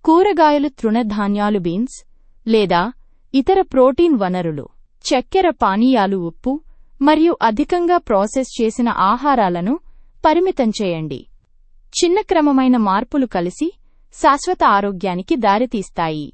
కూరగాయలు తృణధాన్యాలు బీన్స్ లేదా ఇతర ప్రోటీన్ వనరులు చక్కెర పానీయాలు ఉప్పు మరియు అధికంగా ప్రాసెస్ చేసిన ఆహారాలను పరిమితం చేయండి చిన్న క్రమమైన మార్పులు కలిసి శాశ్వత ఆరోగ్యానికి దారితీస్తాయి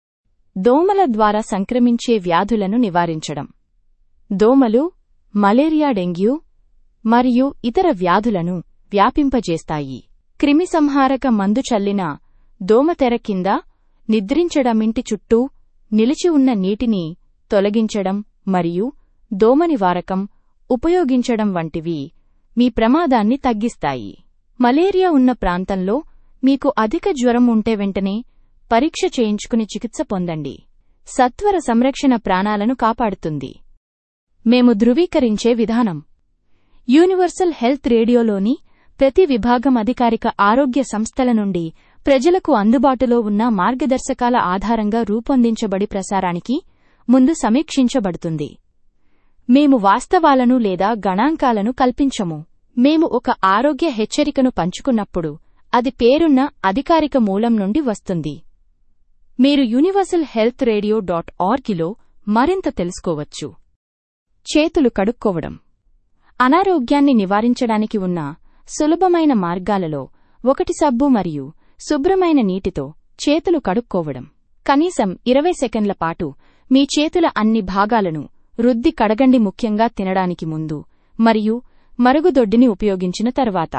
దోమల ద్వారా సంక్రమించే వ్యాధులను నివారించడం దోమలు మలేరియా డెంగ్యూ మరియు ఇతర వ్యాధులను వ్యాపింపజేస్తాయి క్రిమిసంహారక మందు చల్లిన దోమతెర కింద నిద్రించడమింటి చుట్టూ నిలిచి ఉన్న నీటిని తొలగించడం మరియు దోమ నివారకం ఉపయోగించడం వంటివి మీ ప్రమాదాన్ని తగ్గిస్తాయి మలేరియా ఉన్న ప్రాంతంలో మీకు అధిక జ్వరం ఉంటే వెంటనే పరీక్ష చేయించుకుని చికిత్స పొందండి సత్వర సంరక్షణ ప్రాణాలను కాపాడుతుంది మేము ధృవీకరించే విధానం యూనివర్సల్ హెల్త్ రేడియోలోని ప్రతి విభాగం అధికారిక ఆరోగ్య సంస్థల నుండి ప్రజలకు అందుబాటులో ఉన్న మార్గదర్శకాల ఆధారంగా రూపొందించబడి ప్రసారానికి ముందు సమీక్షించబడుతుంది మేము వాస్తవాలను లేదా గణాంకాలను కల్పించము మేము ఒక ఆరోగ్య హెచ్చరికను పంచుకున్నప్పుడు అది పేరున్న అధికారిక మూలం నుండి వస్తుంది మీరు యూనివర్సల్ హెల్త్ రేడియో డాట్ ఆర్గిలో మరింత తెలుసుకోవచ్చు చేతులు కడుక్కోవడం అనారోగ్యాన్ని నివారించడానికి ఉన్న సులభమైన మార్గాలలో ఒకటి సబ్బు మరియు శుభ్రమైన నీటితో చేతులు కడుక్కోవడం కనీసం ఇరవై సెకండ్ల పాటు మీ చేతుల అన్ని భాగాలను రుద్ది కడగండి ముఖ్యంగా తినడానికి ముందు మరియు మరుగుదొడ్డిని ఉపయోగించిన తర్వాత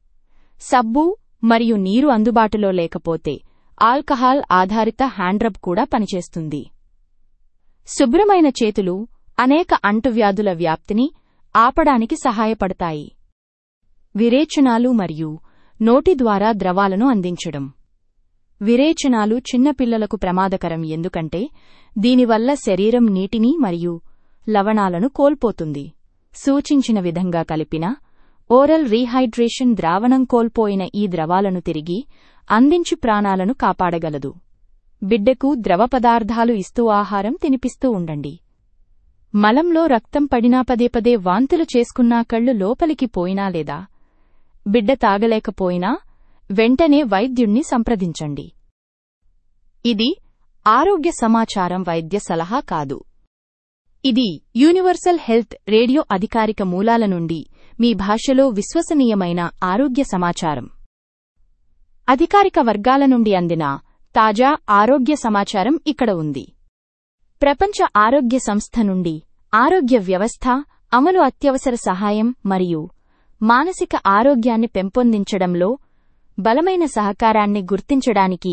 సబ్బు మరియు నీరు అందుబాటులో లేకపోతే ఆల్కహాల్ ఆధారిత హ్యాండ్రబ్ కూడా పనిచేస్తుంది శుభ్రమైన చేతులు అనేక అంటువ్యాధుల వ్యాప్తిని ఆపడానికి సహాయపడతాయి విరేచనాలు మరియు నోటి ద్వారా ద్రవాలను అందించడం విరేచనాలు చిన్నపిల్లలకు ప్రమాదకరం ఎందుకంటే దీనివల్ల శరీరం నీటిని మరియు లవణాలను కోల్పోతుంది సూచించిన విధంగా కలిపిన ఓరల్ రీహైడ్రేషన్ ద్రావణం కోల్పోయిన ఈ ద్రవాలను తిరిగి అందించి ప్రాణాలను కాపాడగలదు బిడ్డకు ద్రవ పదార్థాలు ఇస్తూ ఆహారం తినిపిస్తూ ఉండండి మలంలో రక్తం పడినా పదే పదే వాంతులు చేసుకున్నా కళ్ళు లోపలికి పోయినా లేదా బిడ్డ తాగలేకపోయినా వెంటనే వైద్యుణ్ణి సంప్రదించండి ఇది ఆరోగ్య సమాచారం వైద్య సలహా కాదు ఇది యూనివర్సల్ హెల్త్ రేడియో అధికారిక మూలాల నుండి మీ భాషలో విశ్వసనీయమైన ఆరోగ్య సమాచారం అధికారిక వర్గాల నుండి అందిన తాజా ఆరోగ్య సమాచారం ఇక్కడ ఉంది ప్రపంచ ఆరోగ్య సంస్థ నుండి ఆరోగ్య వ్యవస్థ అమలు అత్యవసర సహాయం మరియు మానసిక ఆరోగ్యాన్ని పెంపొందించడంలో బలమైన సహకారాన్ని గుర్తించడానికి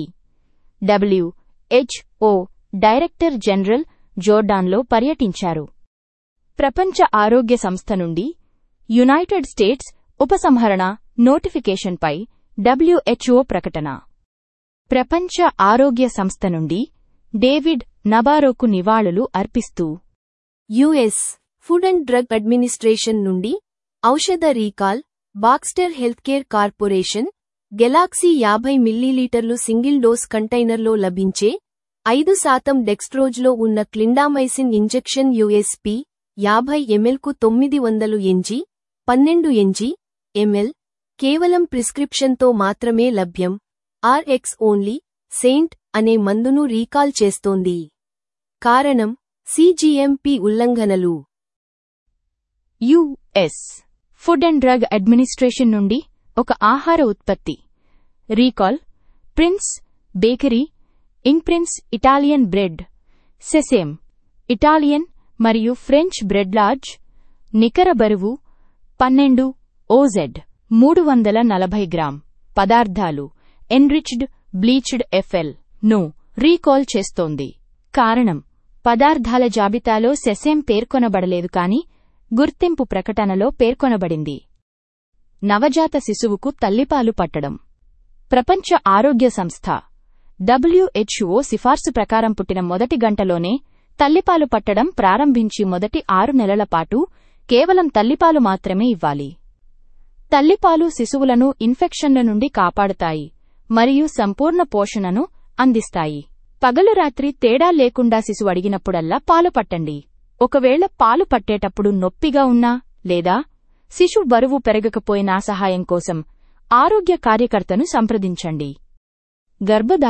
డబ్ల్యూహెచ్ఓ డైరెక్టర్ జనరల్ జోర్డాన్లో పర్యటించారు ప్రపంచ ఆరోగ్య సంస్థ నుండి యునైటెడ్ స్టేట్స్ ఉపసంహరణ నోటిఫికేషన్పై డబ్ల్యూహెచ్ఓ ప్రకటన ప్రపంచ ఆరోగ్య సంస్థ నుండి డేవిడ్ నబారోకు నివాళులు అర్పిస్తూ US food and drug administration నుండి ఔషధ recall Baxter healthcare corporation galaxy యాభై మిల్లీలీటర్లు సింగిల్ డోస్ కంటైనర్లో లభించే ఐదు శాతం డెక్స్ట్రోజ్లో ఉన్న క్లిండామైసిన్ ఇంజెక్షన్ యుఎస్పి యాభై ఎంఎల్కు తొమ్మిది వందలు ఎంజీ పన్నెండు ఎంజీ ఎంఎల్ కేవలం ప్రిస్క్రిప్షన్తో మాత్రమే లభ్యం ఆర్ఎక్స్ ఓన్లీ సెయింట్ అనే మందును రీకాల్ చేస్తోంది కారణం సిజిఎంపి ఉల్లంఘనలు US food and drug administration నుండి ఒక ఆహార ఉత్పత్తి recall prince bakery imprints Italian bread sesame Italian మరియు ఫ్రెంచ్ బ్రెడ్ లార్జ్ నికర బరువు పన్నెండు ఓజెడ్ మూడు వందల నలభై గ్రామ్ పదార్థాలు ఎన్రిచ్డ్ బ్లీచ్డ్ ఎఫ్ఎల్ ను రీకాల్ చేస్తోంది కారణం పదార్థాల జాబితాలో సెసేమ్ పేర్కొనబడలేదు కాని గుర్తింపు ప్రకటనలో పేర్కొనబడింది నవజాత శిశువుకు తల్లిపాలు పట్టడం ప్రపంచ ఆరోగ్య సంస్థ డబ్ల్యూహెచ్ఓ సిఫార్సు ప్రకారం పుట్టిన మొదటి గంటలోనే తల్లిపాలు పట్టడం ప్రారంభించి మొదటి ఆరు నెలల పాటు కేవలం తల్లిపాలు మాత్రమే ఇవ్వాలి తల్లిపాలు శిశువులను ఇన్ఫెక్షన్ల నుండి కాపాడుతాయి మరియు సంపూర్ణ పోషణను అందిస్తాయి పగలు రాత్రి తేడా లేకుండా శిశువు అడిగినప్పుడల్లా పాలు పట్టండి ఒకవేళ పాలు పట్టేటప్పుడు నొప్పిగా ఉన్నా లేదా శిశు బరువు పెరగకపోయినా సహాయం కోసం ఆరోగ్య కార్యకర్తను సంప్రదించండి గర్భధారణ